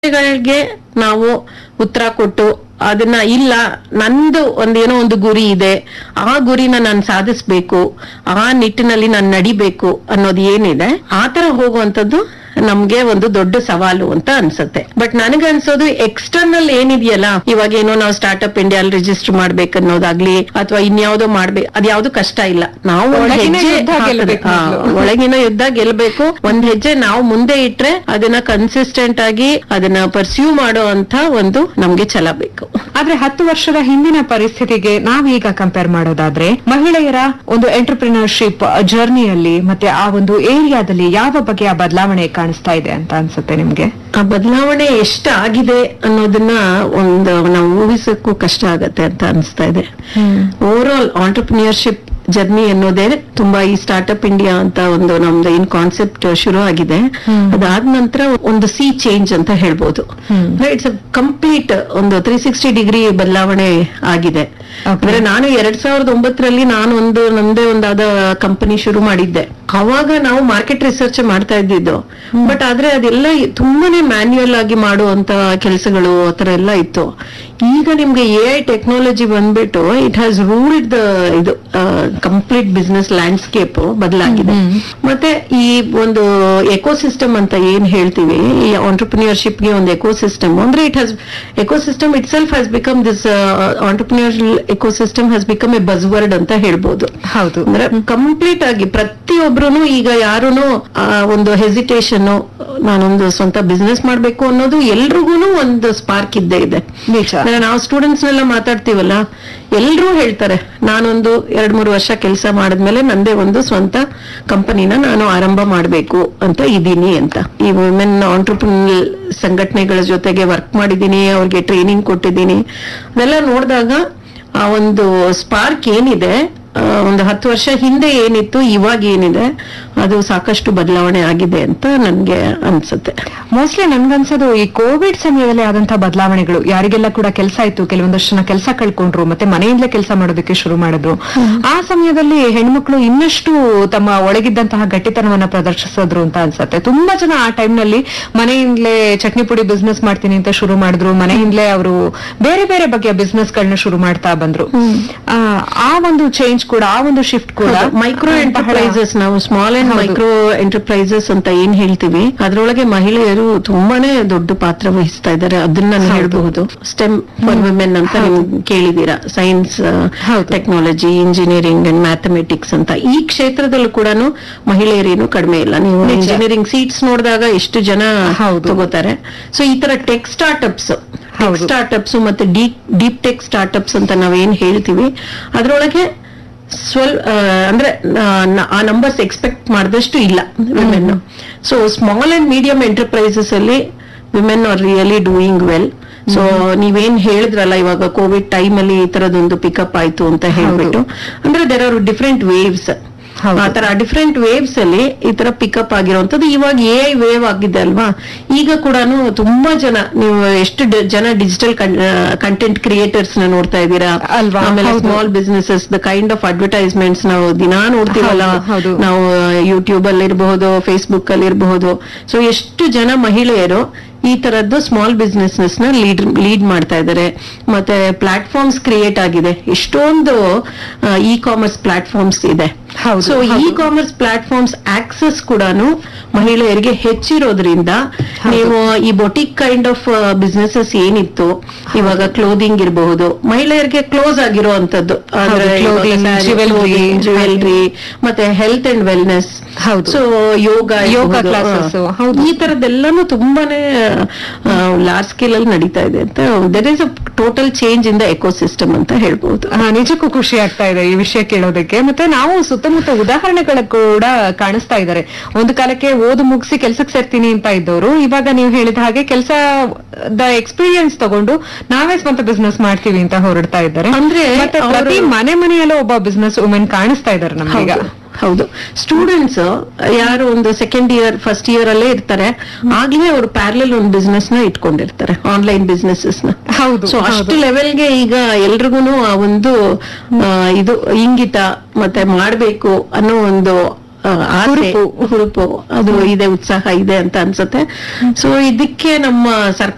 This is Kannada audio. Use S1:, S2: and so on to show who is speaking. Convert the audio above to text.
S1: ಪ್ರಶ್ನೆಗಳಿಗೆ ನಾವು ಉತ್ತರ ಕೊಟ್ಟು ಅದನ್ನ ಇಲ್ಲ ನಂದು ಒಂದೇನೋ ಒಂದು ಗುರಿ ಇದೆ ಆ ಗುರಿನ ನಾನು ಸಾಧಿಸ್ಬೇಕು ಆ ನಿಟ್ಟಿನಲ್ಲಿ ನಾನು ನಡಿಬೇಕು ಅನ್ನೋದು ಏನಿದೆ ಆ ತರ ಹೋಗುವಂತದ್ದು ನಮ್ಗೆ ಒಂದು ದೊಡ್ಡ ಸವಾಲು ಅಂತ ಅನ್ಸುತ್ತೆ ಬಟ್ ನನಗನ್ಸೋದು ಎಕ್ಸ್ಟರ್ನಲ್ ಏನಿದೆಯಲ್ಲ ಇವಾಗ ಏನೋ ನಾವು ಸ್ಟಾರ್ಟ್ಅಪ್ ಇಂಡಿಯಾ ರಿಜಿಸ್ಟರ್ ಮಾಡ್ಬೇಕು ಅನ್ನೋದಾಗ್ಲಿ ಅಥವಾ ಇನ್ಯಾವುದೋ ಮಾಡ್ಬೇಕು ಅದ್ಯಾವ್ದು ಕಷ್ಟ ಇಲ್ಲ ನಾವು ಒಂದ್
S2: ಒಳಗಿನ
S1: ಹೆಜ್ಜೆ
S2: ಯುದ್ಧ
S1: ಹಾಕಿದ್ರೆ-
S2: ಗೆಲ್ಬೇಕು
S1: ಹಾ,
S2: ಮೊದ್ಲು.
S1: ಒಳಗಿನ ಯುದ್ಧ ಗೆಲ್ಬೇಕು ಒಂದ್ ಹೆಜ್ಜೆ ನಾವು ಮುಂದೆ ಇಟ್ರೆ ಅದನ್ನ ಕನ್ಸಿಸ್ಟೆಂಟ್ ಆಗಿ ಅದನ್ನ ಪರ್ಸ್ಯೂ ಮಾಡೋ ಅಂತ ಒಂದು ನಮ್ಗೆ ಛಲ ಬೇಕು
S2: ಆದ್ರೆ ಹತ್ತು ವರ್ಷದ ಹಿಂದಿನ ಪರಿಸ್ಥಿತಿಗೆ ನಾವೀಗ ಕಂಪೇರ್ ಮಾಡೋದಾದ್ರೆ ಮಹಿಳೆಯರ ಒಂದು ಎಂಟರ್ಪ್ರಿನರ್ಶಿಪ್ ಜರ್ನಿಯಲ್ಲಿ ಮತ್ತೆ ಆ ಒಂದು ಏರಿಯಾದಲ್ಲಿ ಯಾವ ಬಗೆಯ ಬದಲಾವಣೆ ಕಾಣಿಸ್ತಾ ಇದೆ ಅಂತ ಅನ್ಸುತ್ತೆ ನಿಮ್ಗೆ
S1: ಆ ಬದಲಾವಣೆ ಎಷ್ಟಾಗಿದೆ ಅನ್ನೋದನ್ನ ಒಂದು ನಾವು ಊಹಿಸಕ್ಕೂ ಕಷ್ಟ ಆಗತ್ತೆ ಅಂತ ಅನಿಸ್ತಾ ಇದೆ ಓವರ್ ಆಲ್ ಆಂಟರ್ಪ್ರಿನಿಯರ್ಶಿಪ್ ಜರ್ನಿ ಅನ್ನೋದೇ ತುಂಬಾ ಈ ಸ್ಟಾರ್ಟ್ಅಪ್ ಇಂಡಿಯಾ ಅಂತ ಒಂದು ನಮ್ದು ಏನ್ ಕಾನ್ಸೆಪ್ಟ್ ಶುರು ಆಗಿದೆ ಅದಾದ ನಂತರ ಒಂದು ಸಿ ಚೇಂಜ್ ಅಂತ ಹೇಳ್ಬೋದು ಇಟ್ಸ್ ಕಂಪ್ಲೀಟ್ ಒಂದು ತ್ರೀ ಸಿಕ್ಸ್ಟಿ ಡಿಗ್ರಿ ಬದಲಾವಣೆ ಆಗಿದೆ
S2: Okay.
S1: ಅಂದ್ರೆ ನಾನು ಎರಡ್ ಸಾವಿರದ ಒಂಬತ್ತರಲ್ಲಿ ನಾನು ಒಂದು ನಮ್ದೇ ಒಂದಾದ ಕಂಪನಿ ಶುರು ಮಾಡಿದ್ದೆ ಅವಾಗ ನಾವು ಮಾರ್ಕೆಟ್ ರಿಸರ್ಚ್ ಮಾಡ್ತಾ ಇದ್ದಿದ್ದು ಬಟ್ ಆದ್ರೆ ಅದೆಲ್ಲ ತುಂಬಾನೇ ಮ್ಯಾನ್ಯುಯಲ್ ಆಗಿ ಮಾಡುವಂತ ಕೆಲಸಗಳು ಆತರ ಎಲ್ಲ ಇತ್ತು ಈಗ ನಿಮ್ಗೆ ಎ ಐ ಟೆಕ್ನಾಲಜಿ ಬಂದ್ಬಿಟ್ಟು ಇಟ್ ಹ್ಯಾಸ್ ರೂಲ್ಡ್ ದ ಇದು ಕಂಪ್ಲೀಟ್ ಬಿಸ್ನೆಸ್ ಲ್ಯಾಂಡ್ಸ್ಕೇಪ್ ಬದಲಾಗಿದೆ ಮತ್ತೆ ಈ ಒಂದು ಎಕೋಸಿಸ್ಟಮ್ ಅಂತ ಏನ್ ಹೇಳ್ತೀವಿ ಈ ಆಂಟರ್ಪ್ರಿನಿಯರ್ಶಿಪ್ ಗೆ ಒಂದು ಎಕೋಸಿಸ್ಟಮ್ ಅಂದ್ರೆ it has ecosystem itself has become this entrepreneur ecosystem has become a buzzword ಅಂತ ಹೇಳ್ಬೋದು
S2: ಹೌದು
S1: ಅಂದ್ರೆ ಕಂಪ್ಲೀಟ್ ಆಗಿ ಪ್ರತಿಯೊಬ್ರು ಈಗ ಯಾರುನು ಆ ಒಂದು ಹೆಸಿಟೇಷನ್ ನಾನೊಂದು ಸ್ವಂತ ಬಿಸ್ನೆಸ್ ಮಾಡ್ಬೇಕು ಅನ್ನೋದು ಎಲ್ರಿಗೂ ಒಂದು ಸ್ಪಾರ್ಕ್ ಇದ್ದೇ ಇದೆ
S2: ನಿಜ
S1: ಅಂದ್ರೆ ನಾವು ಸ್ಟೂಡೆಂಟ್ಸ್ ನೆಲ್ಲ ಮಾತಾಡ್ತೀವಲ್ಲ ಎಲ್ರೂ ಹೇಳ್ತಾರೆ ನಾನೊಂದು ಎರಡ್ ಮೂರು ವರ್ಷ ಕೆಲಸ ಮಾಡಿದ್ಮೇಲೆ ನಂದೇ ಒಂದು ಸ್ವಂತ ಕಂಪನಿನ ನಾನು ಆರಂಭ ಮಾಡಬೇಕು ಅಂತ ಇದ್ದೀನಿ ಅಂತ ಈ ವುಮೆನ್ ಆಂಟರ್ಪ್ರಿನಲ್ ಸಂಘಟನೆಗಳ ಜೊತೆಗೆ ವರ್ಕ್ ಮಾಡಿದ್ದೀನಿ ಅವ್ರಿಗೆ ಟ್ರೈನಿಂಗ್ ಕೊಟ್ಟಿದ್ದೀನಿ ಅದೆಲ್ಲ ನೋಡಿದಾಗ ಆ ಒಂದು ಸ್ಪಾರ್ಕ್ ಏನಿದೆ ಆ, ಒಂದು ಹತ್ತು ವರ್ಷ ಹಿಂದೆ ಏನಿತ್ತು ಇವಾಗ ಏನಿದೆ ಅದು ಸಾಕಷ್ಟು ಬದಲಾವಣೆ ಆಗಿದೆ ಅಂತ ನನ್ಗೆ ಅನ್ಸುತ್ತೆ
S2: ಮೋಸ್ಟ್ಲಿ ನನ್ಗನ್ಸೋದು ಈ ಕೋವಿಡ್ ಸಮಯದಲ್ಲಿ ಆದಂತಹ ಬದಲಾವಣೆಗಳು ಯಾರಿಗೆಲ್ಲ ಕೂಡ ಕೆಲಸ ಇತ್ತು ಕೆಲವೊಂದಷ್ಟು ಜನ ಕೆಲಸ ಕಳ್ಕೊಂಡ್ರು ಮತ್ತೆ ಮನೆಯಿಂದಲೇ ಕೆಲಸ ಮಾಡೋದಕ್ಕೆ ಶುರು ಮಾಡಿದ್ರು ಆ ಸಮಯದಲ್ಲಿ ಹೆಣ್ಮಕ್ಳು ಇನ್ನಷ್ಟು ತಮ್ಮ ಒಳಗಿದ್ದಂತಹ ಗಟ್ಟಿತನವನ್ನ ಪ್ರದರ್ಶಿಸಿದ್ರು ಅಂತ ಅನ್ಸತ್ತೆ ತುಂಬಾ ಜನ ಆ ಟೈಮ್ ನಲ್ಲಿ ಮನೆಯಿಂದಲೇ ಚಟ್ನಿ ಪುಡಿ ಬಿಸ್ನೆಸ್ ಮಾಡ್ತೀನಿ ಅಂತ ಶುರು ಮಾಡಿದ್ರು ಮನೆಯಿಂದಲೇ ಅವರು ಬೇರೆ ಬೇರೆ ಬಗೆಯ ಬಿಸ್ನೆಸ್ ಗಳನ್ನ ಶುರು ಮಾಡ್ತಾ ಬಂದ್ರು ಆ, ಆ ಒಂದು ಚೇಂಜ್ ಕೂಡ ಆ ಒಂದು ಶಿಫ್ಟ್ ಕೂಡ
S1: ಮೈಕ್ರೋ
S2: ಬಹಳ-
S1: ಎಂಟರ್ಪ್ರೈಸಸ್ ನಾವು ಸ್ಮಾಲ್ ಅಂಡ್ ಮೈಕ್ರೋ ಎಂಟರ್ಪ್ರೈಸಸ್ ಅಂತ ಏನ್ ಹೇಳ್ತೀವಿ ಅದ್ರೊಳಗೆ ಮಹಿಳೆಯರು ತುಂಬಾನೇ ದೊಡ್ಡ ಪಾತ್ರ ವಹಿಸ್ತಾ ಇದ್ದಾರೆ ಅದನ್ನ ನಾನು ಹೇಳ್ಬಹುದು ಸ್ಟೆಮ್ ಫಾರ್ ವಿಮೆನ್ ಅಂತ ನೀವು ಕೇಳಿದೀರಾ ಸೈನ್ಸ್
S2: ಹೌದು.
S1: ಟೆಕ್ನಾಲಜಿ ಇಂಜಿನಿಯರಿಂಗ್ ಅಂಡ್ ಮ್ಯಾಥಮೆಟಿಕ್ಸ್ ಅಂತ ಈ ಕ್ಷೇತ್ರದಲ್ಲೂ ಕೂಡ ಮಹಿಳೆಯರೇನು ಕಡಿಮೆ ಇಲ್ಲ ನೀವು
S2: ನಿಜ.
S1: ಇಂಜಿನಿಯರಿಂಗ್ ಸೀಟ್ಸ್ ನೋಡಿದಾಗ ಎಷ್ಟು ಜನ
S2: ಹೌದು.
S1: ತಗೋತಾರೆ ಸೊ ಈ ತರ ಟೆಕ್ ಸ್ಟಾರ್ಟ್ಅಪ್ಸ್ ಟೆಕ್
S2: ಹೌದು.
S1: ಸ್ಟಾರ್ಟ್ಅಪ್ಸ್ ಮತ್ತೆ ಡೀಪ್ ಡೀಪ್ ಟೆಕ್ ಸ್ಟಾರ್ಟ್ಅಪ್ಸ್ ಅಂತ ನಾವೇನ್ ಹೇಳ್ತೀವಿ ಅದ್ರೊಳಗೆ ಸ್ವಲ್ ಆ, ಅಂದ್ರೆ ಆ, ನ- ಆ ನಂಬರ್ಸ್ ಎಕ್ಸ್ಪೆಕ್ಟ್ ಮಾಡಿದಷ್ಟು ಇಲ್ಲ women so small and medium enterprises ಅಲ್ಲಿ women are really doing well so ನೀವೇನ್ ಹೇಳಿದ್ರಲ್ಲ ಇವಾಗ ಕೋವಿಡ್ ಟೈಮ್ ಅಲ್ಲಿ ಈ ತರದೊಂದು ಪಿಕಪ್ ಆಯ್ತು ಅಂತ ಹೇಳ್ಬಿಟ್ಟು ಅಂದ್ರೆ ದೇರ್ ಆರ್ ಡಿಫ್ರೆಂಟ್ ವೇವ್ಸ್
S2: ಹೌದು.
S1: ಆ ತರ ಡಿಫ್ರೆಂಟ್ ವೇವ್ಸ್ ಅಲ್ಲಿ ಈ ತರ ಪಿಕಪ್ ಆಗಿರುವಂತದ್ದು ಇವಾಗ ಎ ಐ ವೇವ್ ಆಗಿದೆ ಅಲ್ವಾ ಈಗ ಕೂಡ ತುಂಬಾ ಜನ ನೀವು ಎಷ್ಟು ಡ- ಜನ ಡಿಜಿಟಲ್ ಕಂಟೆಂಟ್ ಕ್ರಿಯೇಟರ್ಸ್ ನ ನೋಡ್ತಾ ಇದ್ದೀರಾ
S2: ಅಲ್ವಾ?
S1: ಆಮೇಲೆ
S2: ಹೌದು.
S1: Small businesses the kind of advertisements ನಾವು ದಿನಾ ನೋಡ್ತೀವಲ್ಲ
S2: ಹೌದು, ಹೌದು.
S1: ನಾವು ಯೂಟ್ಯೂಬ್ ಅಲ್ಲಿ ಇರಬಹುದು ಫೇಸ್ಬುಕ್ ಅಲ್ಲಿ ಇರಬಹುದು ಸೊ ಎಷ್ಟು ಜನ ಮಹಿಳೆಯರು ಈ ತರದ್ದು ಸ್ಮಾಲ್ ಬಿಸ್ನೆಸ್ ನ ಲೀಡ್ ಲೀಡ್ ಮಾಡ್ತಾ ಇದ್ದಾರೆ ಮತ್ತೆ ಪ್ಲಾಟ್ಫಾರ್ಮ್ಸ್ ಕ್ರಿಯೇಟ್ ಆಗಿದೆ ಎಷ್ಟೊಂದು ಇ ಕಾಮರ್ಸ್ ಪ್ಲಾಟ್ಫಾರ್ಮ್ಸ್ ಇದೆ
S2: ಹೌದು,
S1: ಸೊ ಇ
S2: ಹೌದು.
S1: ಕಾಮರ್ಸ್ ಪ್ಲಾಟ್ಫಾರ್ಮ್ಸ್ ಆಕ್ಸೆಸ್ ಕೂಡ ಮಹಿಳೆಯರಿಗೆ ಹೆಚ್ಚಿರೋದ್ರಿಂದ ನೀವು ಈ ಬೊಟಿಕ್ ಕೈಂಡ್ ಆಫ್ ಬಿಸ್ನೆಸಸ್ ಏನಿತ್ತು ಇವಾಗ ಕ್ಲೋದಿಂಗ್ ಇರಬಹುದು ಮಹಿಳೆಯರಿಗೆ ಕ್ಲೋಸ್ ಆಗಿರೋ ಅಂತದ್ದು ಅಂದ್ರೆ
S2: clothing, jewelry,
S1: ಜ್ಯುವೆಲ್ರಿ ಮತ್ತೆ ಹೆಲ್ತ್ ಅಂಡ್ ವೆಲ್ನೆಸ್
S2: ಹೌದು.
S1: ಸೊ ಯೋಗ
S2: ಯೋಗ
S1: ಇರ್ಬಹುದು.
S2: classes,
S1: ಆ,
S2: ಹೌದು.
S1: ಈ ತರದ್ದೆಲ್ಲಾನು ತುಂಬಾನೇ ಲಾರ್ಜ್ ಸ್ಕೇಲ್ ಅಲ್ಲಿ ನಡೀತಾ ಇದೆ ಅಂತ there is a total change in the ecosystem ಅಂತ ಹೇಳ್ಬಹುದು
S2: ಆ, ನಿಜಕ್ಕೂ ಖುಷಿ ಆಗ್ತಾ ಇದೆ ಈ ವಿಷಯ ಕೇಳೋದಕ್ಕೆ ಮತ್ತೆ ನಾವು ಸುತ್ತಮುತ್ತ ಉದಾಹರಣೆಗಳ ಕೂಡ ಕಾಣಿಸ್ತಾ ಇದ್ದಾರೆ ಒಂದು ಕಾಲಕ್ಕೆ ಓದು ಮುಗಿಸಿ ಕೆಲ್ಸಕ್ಕೆ ಸೇರ್ತೀನಿ ಅಂತ ಇದ್ದವರು ಇವಾಗ ನೀವು ಹೇಳಿದ ಹಾಗೆ ಕೆಲಸದ ಎಕ್ಸ್ಪೀರಿಯನ್ಸ್ ತಗೊಂಡು ನಾವೇ ಸ್ವಂತ ಬಿಸ್ನೆಸ್ ಮಾಡ್ತೀವಿ ಅಂತ ಹೊರಡ್ತಾ ಇದ್ದಾರೆ
S1: ಅಂದ್ರೆ
S2: ಮತ್ತೆ
S1: ಅವ್ರು-
S2: ಪ್ರತಿ ಮನೆ ಮನೆಯಲ್ಲೂ ಒಬ್ಬ ಬಿಸ್ನೆಸ್ ವುಮೆನ್ ಕಾಣಿಸ್ತಾ ಇದ್ದಾರೆ ನಮ್ಗೀಗ
S1: ಹೌದು ಹೌದು ಸ್ಟೂಡೆಂಟ್ಸ್ ಯಾರು ಒಂದು ಸೆಕೆಂಡ್ ಇಯರ್ ಫಸ್ಟ್ ಇಯರ್ ಅಲ್ಲೇ ಇರ್ತಾರೆ ಆಗ್ಲೇ ಅವರು ಪ್ಯಾರಲಲ್ ಒಂದು ಬಿಸ್ನೆಸ್ ನ ಇಟ್ಕೊಂಡಿರ್ತಾರೆ ಆನ್ಲೈನ್ ಬಿಸ್ನೆಸಸ್ ನ
S2: ಹೌದು,
S1: ಸೊ ಅಷ್ಟು ಲೆವೆಲ್ಗೆ ಈಗ ಎಲ್ರಿಗೂ ಆ ಒಂದು ಆ, ಇದು ಇಂಗಿತ ಮತ್ತೆ ಮಾಡ್ಬೇಕು ಅನ್ನೋ ಒಂದು ಆ, ಆಸೆ
S2: ಹುರುಪು.
S1: ಹುರುಪು ಅದು ಇದೆ ಉತ್ಸಾಹ ಇದೆ ಅಂತ ಅನ್ಸುತ್ತೆ ಸೊ ಇದಕ್ಕೆ ನಮ್ಮ ಸರ್ಕಾರ